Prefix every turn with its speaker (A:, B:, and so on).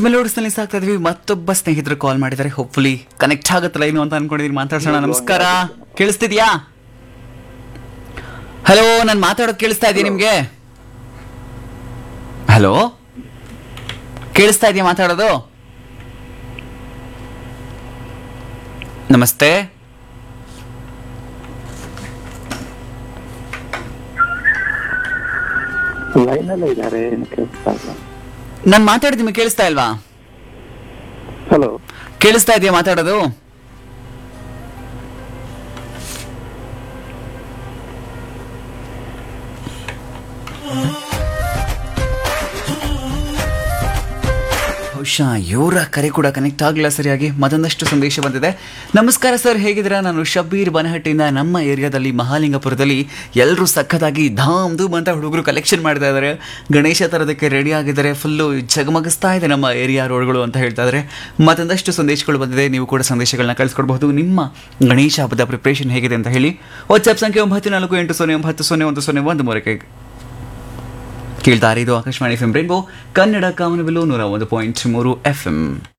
A: ಮೆಲೋಡಿಸ್ನಲ್ಲಿ ಸಾಕ್ತಾ ಇದೀವಿ ಮತ್ತೊಬ್ಬ ಸ್ನೇಹಿತರು ಕಾಲ್ ಮಾಡಿದ್ದಾರೆ ಹೋಪ್ಫುಲಿ ಕನೆಕ್ಟ್ ಆಗುತ್ತಲ್ಲ ಏನು ಅಂತ ಅನ್ಕೊಂಡಿದೀನಿ ಮಾತಾಡ್ಸೋಣ ನಮಸ್ಕಾರ ಕೇಳಿಸ್ತಿದ್ಯಾ ಹಲೋ ನಾನು ಮಾತಾಡೋದು ಕೇಳಿಸ್ತಾ ಇದೆಯಾ ನಿಮ್ಗೆ ಹಲೋ ಕೇಳಿಸ್ತಾ ಇದೆಯಾ ಮಾತಾಡೋದು ನಮಸ್ತೆ
B: ಲೈನಲ್ಲೇ ಇದ್ದಾರೆ ಏನು ಕೇಳಿಸ್ತಾ ಇಲ್ಲ
A: ನಾನು ಮಾತಾಡಿದ್ ನಿಮಗೆ ಕೇಳಿಸ್ತಾ ಇಲ್ವಾ
B: ಹಲೋ
A: ಕೇಳಿಸ್ತಾ ಇದೆಯಾ ಮಾತಾಡೋದು ಬಹುಶಃ ಇವರ ಕರೆ ಕೂಡ ಕನೆಕ್ಟ್ ಆಗಲಿಲ್ಲ ಸರಿಯಾಗಿ ಮತ್ತೊಂದಷ್ಟು ಸಂದೇಶ ಬಂದಿದೆ ನಮಸ್ಕಾರ ಸರ್ ಹೇಗಿದ್ದೀರಾ ನಾನು ಶಬೀರ್ ಬನಹಟ್ಟಿಯಿಂದ ನಮ್ಮ ಏರಿಯಾದಲ್ಲಿ ಮಹಾಲಿಂಗಪುರದಲ್ಲಿ ಎಲ್ಲರೂ ಸಖತ್ತಾಗಿ ಧಾಮ್ ಧೂಮ್ ಅಂತ ಹುಡುಗರು ಕಲೆಕ್ಷನ್ ಮಾಡ್ತಾ ಇದ್ದಾರೆ ಗಣೇಶ ತರೋದಕ್ಕೆ ರೆಡಿ ಆಗಿದ್ದಾರೆ ಫುಲ್ಲು ಜಗಮಗಿಸ್ತಾ ಇದೆ ನಮ್ಮ ಏರಿಯಾ ರೋಡ್ಗಳು ಅಂತ ಹೇಳ್ತಾ ಇದ್ದಾರೆ ಮತ್ತೊಂದಷ್ಟು ಸಂದೇಶಗಳು ಬಂದಿದೆ ನೀವು ಕೂಡ ಸಂದೇಶಗಳನ್ನ ಕಳಿಸ್ಕೊಡ್ಬಹುದು ನಿಮ್ಮ ಗಣೇಶ ಹಬ್ಬದ ಪ್ರಿಪ್ರೇಷನ್ ಹೇಗಿದೆ ಅಂತ ಹೇಳಿ ವಾಟ್ಸ್ಆಪ್ ಸಂಖ್ಯೆ ಒಂಬತ್ತು ನಾಲ್ಕು ಎಂಟು ಸೊನ್ನೆ ಒಂಬತ್ತು ಸೊನ್ನೆ ಒಂದು ಸೊನ್ನೆ ಒಂದು ಮೂರಕ್ಕೆ ಕೇಳ್ತಾರೆ ಇದು Akashvani F M rainbow Kannada ಕಾಮನಬಿಲ್ಲು ನೂರ ಒಂದು ಪಾಯಿಂಟ್ ಮೂರು ಎಫ್ ಎಂ